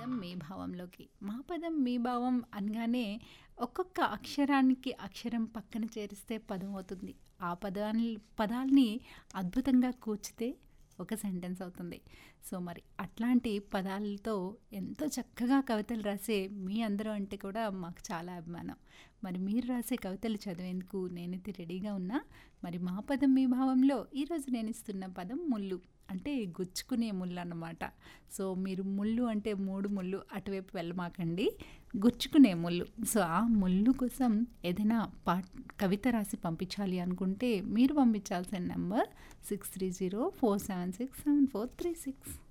పదం మీ భావంలోకి మా పదం మీ భావం అనగానే ఒక్కొక్క అక్షరానికి అక్షరం పక్కన చేరిస్తే పదం అవుతుంది ఆ పదాన్ని పదాల్ని అద్భుతంగా కూర్చితే ఒక సెంటెన్స్ అవుతుంది సో మరి అట్లాంటి పదాలతో ఎంతో చక్కగా కవితలు రాసే మీ అందరూ అంటే కూడా మాకు చాలా అభిమానం మరి మీరు రాసే కవితలు చదివేందుకు నేనైతే రెడీగా ఉన్నా మరి మా పదం మీ భావంలో ఈరోజు నేను ఇస్తున్న పదం ముళ్ళు అంటే గుచ్చుకునే ముళ్ళు అన్నమాట సో మీరు ముళ్ళు అంటే మూడు ముళ్ళు అటువైపు వెళ్ళమాకండి గుచ్చుకునే ముళ్ళు సో ఆ ముళ్ళు కోసం ఏదైనా పా కవిత రాసి పంపించాలి అనుకుంటే మీరు పంపించాల్సిన number six three zero four seven six seven four three six